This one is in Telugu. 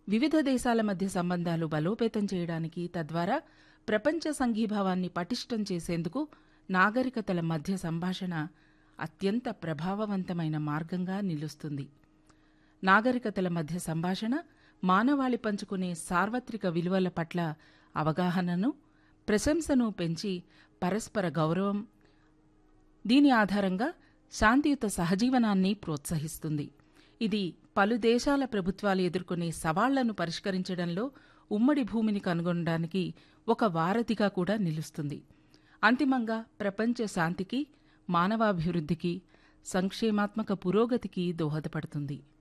వివిధ దేశాల మధ్య సంబంధాలు బలోపేతం చేయడానికి తద్వారా ప్రపంచ సంఘీభావాన్ని పటిష్టం చేసేందుకు నాగరికతల మధ్య సంభాషణ అత్యంత ప్రభావవంతమైన మార్గంగా నిలుస్తుంది నాగరికతల మధ్య సంభాషణ మానవాళి పంచుకునే సార్వత్రిక విలువల పట్ల అవగాహనను ప్రశంసను పెంచి పరస్పర గౌరవం దీని ఆధారంగా శాంతియుత సహజీవనాన్ని ప్రోత్సహిస్తుంది ఇది పలు దేశాల ప్రభుత్వాలు ఎదుర్కొనే సవాళ్లను పరిష్కరించడంలో ఉమ్మడి భూమిని కనుగొనడానికి ఒక వారధిగా కూడా నిలుస్తుంది అంతిమంగా ప్రపంచ శాంతికి మానవాభివృద్ధికి సంక్షేమాత్మక పురోగతికి దోహదపడుతుంది